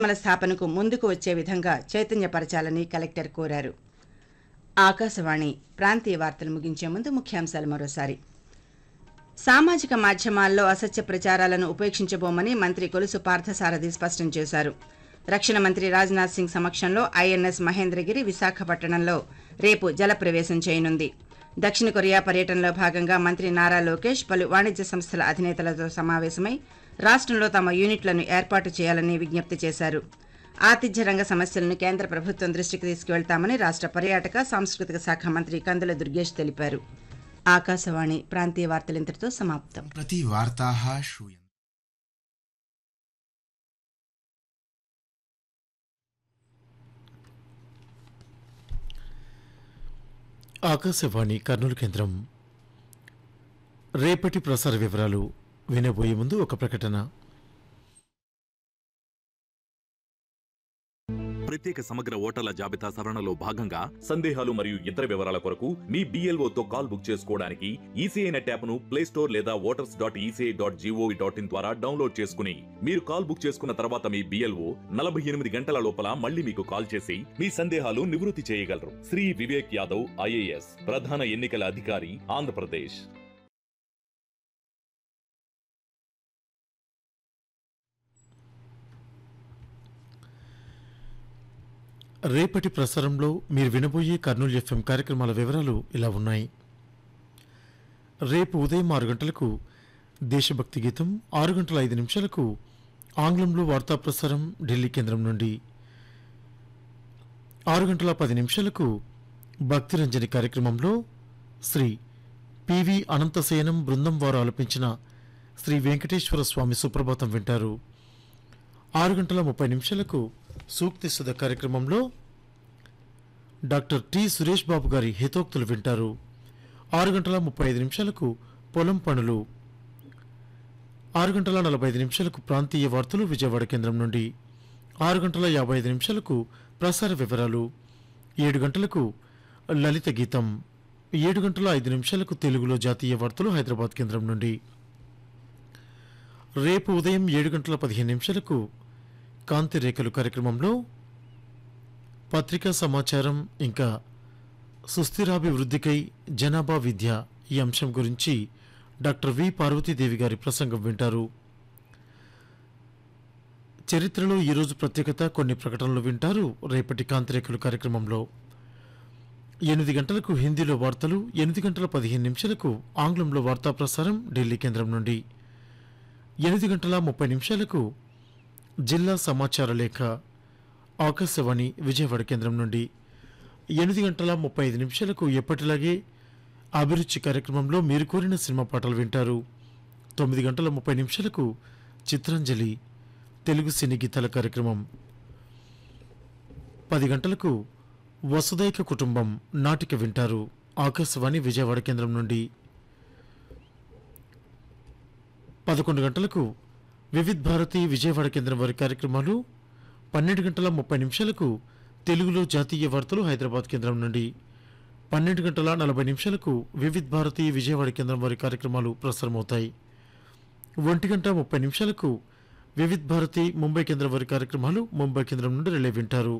పరిశ్రమల స్థాపనకు ముందుకు వచ్చే విధంగా చైతన్యపరచాలని కలెక్టర్ కోరారు ఆకాశవాణి ప్రాంతీయ వార్తలు ముగించే ముందు ముఖ్యాంశాలు మరోసారి సామాజిక మాధ్యమాల్లో అసత్య ప్రచారాలను ఉపేక్షించబోమని మంత్రి కొలుసు పార్థసారథి స్పష్టం చేశారు రక్షణ మంత్రి రాజ్నాథ్ సింగ్ సమక్షంలో ఐఎన్ఎస్ మహేంద్రగిరి విశాఖపట్టణంలో రేపు జలప్రవేశం చేయనుంది దక్షిణ కొరియా పర్యటనలో భాగంగా మంత్రి నారా లోకేష్ పలు వాణిజ్య సంస్థల అధినేతలతో సమావేశమై రాష్ట్రంలో తమ యూనిట్లను ఏర్పాటు చేయాలని విజ్ఞప్తి చేశారు ఆతిథ్య రంగ సమస్యలను కేంద్ర ప్రభుత్వం దృష్టికి తీసుకువెళ్తామని రాష్ట్ర పర్యాటక సాంస్కృతిక శాఖ మంత్రి కందుల దుర్గేష్ తెలిపారు ఆకాశవాణి ప్రాంతీయ వార్తలు ఇంతటితో సమాప్తం प्रति वार्ताः श्रूयन्ते ఆకాశవాణి కర్నూలు కేంద్రం రేపటి ప్రసార వివరాలు వినబోయే ముందు ఒక ప్రకటన ప్రత్యేక సమగ్ర ఓటర్ల జాబితా సవరణలో భాగంగా సందేహాలు మరియు ఇతర వివరాల కొరకు మీ BLO తో కాల్ బుక్ చేసుకోవడానికి ఈసీఐ నెట్ యాప్ను ప్లే స్టోర్ లేదా voters dot ECI dot GOV dot in ద్వారా డౌన్లోడ్ చేసుకుని మీరు కాల్ బుక్ చేసుకున్న తర్వాత మీ బిఎల్ఓ నలభై ఎనిమిది గంటల లోపల మళ్ళీ మీకు కాల్ చేసి మీ సందేహాలు నివృత్తి చేయగలరు శ్రీ వివేక్ యాదవ్ ఐఏఎస్ ప్రధాన ఎన్నికల అధికారి ఆంధ్రప్రదేశ్ రేపటి ప్రసారంలో మీరు వినబోయే కర్నూలు ఎఫ్ఎం కార్యక్రమాల వివరాలు ఇలా ఉన్నాయి రేపు ఉదయం ఆరు గంటలకు దేశభక్తి గీతం ఆరు గంటల ఐదు నిమిషాలకు ఆంగ్లంలో వార్తా ప్రసారం ఢిల్లీ కేంద్రం నుండి ఆరు గంటల పది నిమిషాలకు భక్తిరంజని కార్యక్రమంలో శ్రీ పివి అనంతశయనం బృందం వారు ఆలపించిన శ్రీ వెంకటేశ్వర స్వామి సుప్రభాతం వింటారు ఆరు గంటల ముప్పై నిమిషాలకు సూక్తి సుధ కార్యక్రమంలో డాక్టర్ టి సురేష్ బాబు గారి హితోక్తులు వింటారు ఆరు గంటల ముప్పై ఐదు నిమిషాలకు పొలం పనులు ఆరు గంటల నలభై ఐదు నిమిషాలకు ప్రాంతీయ వార్తలు విజయవాడ కేంద్రం నుండి ఆరు గంటల యాభై ఐదు నిమిషాలకు ప్రసార వివరాలు ఏడు గంటలకు లలిత గీతం ఏడు గంటల ఐదు నిమిషాలకు తెలుగులో జాతీయ వార్తలు హైదరాబాద్ కేంద్రం నుండి రేపు ఉదయం ఏడు గంటల పదిహేను నిమిషాలకు కాంతి రేఖలు కార్యక్రమంలో పత్రికా సమాచారం ఇంకా సుస్థిరాభివృద్ధికై జనాభా విద్య ఈ అంశం గురించి డాక్టర్ వి పార్వతీదేవి గారి ప్రసంగం వింటారు చరిత్రలో ఈరోజు ప్రత్యేకత కొన్ని ప్రకటనలు వింటారు రేపటి కాంతిరేఖలు కార్యక్రమంలో ఎనిమిది గంటలకు హిందీలో వార్తలు ఎనిమిది గంటల పదిహేను నిమిషాలకు ఆంగ్లంలో వార్తా ప్రసారం ఢిల్లీ కేంద్రం నుండి ఎనిమిది గంటల ముప్పై నిమిషాలకు జిల్లా సమాచార లేఖ ఆకాశవాణి విజయవాడ కేంద్రం నుండి ఎనిమిది గంటల ముప్పై ఐదు నిమిషాలకు ఎప్పటిలాగే అభిరుచి కార్యక్రమంలో మీరు కోరిన సినిమా పాటలు వింటారు తొమ్మిది గంటల ముప్పై నిమిషాలకు చిత్రాంజలి తెలుగు సినీ గీతాల కార్యక్రమం పది గంటలకు వసుదైక కుటుంబం నాటిక వింటారు ఆకాశవాణి విజయవాడ కేంద్రం నుండి పదకొండు గంటలకు వివిధ్ భారతి విజయవాడ కేంద్రం వారి కార్యక్రమాలు పన్నెండు గంటల ముప్పై నిమిషాలకు తెలుగులో జాతీయ వార్తలు హైదరాబాద్ కేంద్రం నుండి పన్నెండు గంటల నలభై నిమిషాలకు వివిధ్ భారతి విజయవాడ కేంద్రం వారి కార్యక్రమాలు ప్రసారమవుతాయి ఒంటి గంట ముప్పై నిమిషాలకు వివిధ్ భారతి ముంబై కేంద్రం వారి కార్యక్రమాలు ముంబై కేంద్రం నుండి రిలే వింటారు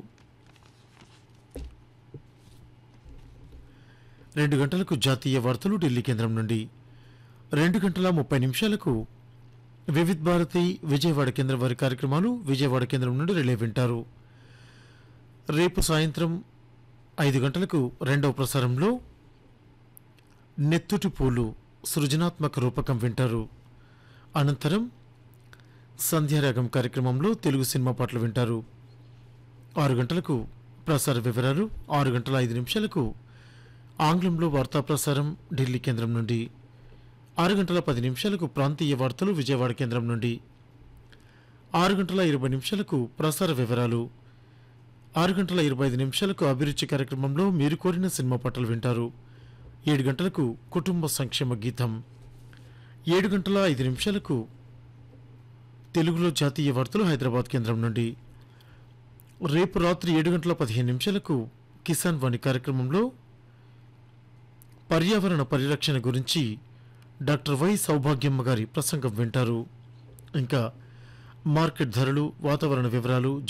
రెండు గంటలకు జాతీయ వార్తలు ఢిల్లీ కేంద్రం నుండి రెండు గంటల ముప్పై నిమిషాలకు వివిధ్ భారతి విజయవాడ కేంద్రం వారి కార్యక్రమాలు విజయవాడ కేంద్రం నుండి రిలే వింటారు రేపు సాయంత్రం ఐదు గంటలకు రెండవ ప్రసారంలో నెత్తుటి పూలు సృజనాత్మక రూపకం వింటారు అనంతరం సంధ్యారాగం కార్యక్రమంలో తెలుగు సినిమా పాటలు వింటారు ఆరు గంటలకు ప్రసార వివరాలు ఆరు గంటల ఐదు నిమిషాలకు ఆంగ్లంలో వార్తా ప్రసారం ఢిల్లీ కేంద్రం నుండి ఆరు గంటల పది నిమిషాలకు ప్రాంతీయ వార్తలు విజయవాడ కేంద్రం నుండి ఆరు గంటల ఇరవై నిమిషాలకు ప్రసార వివరాలు ఆరు గంటల ఇరవై ఐదు నిమిషాలకు అభిరుచి కార్యక్రమంలో మీరు కోరిన సినిమా పాటలు వింటారు ఏడు గంటలకు కుటుంబ సంక్షేమ గీతం ఏడు గంటల ఐదు నిమిషాలకు తెలుగులో జాతీయ వార్తలు హైదరాబాద్ కేంద్రం నుండి రేపు రాత్రి ఏడు గంటల పదిహేను నిమిషాలకు కిసాన్ వాణి కార్యక్రమంలో పర్యావరణ పరిరక్షణ గురించి డాక్టర్ వై సౌభాగ్యమ్మ గారి ప్రసంగం వింటారు ఇంకా మార్కెట్ ధరలు వాతావరణ వివరాలు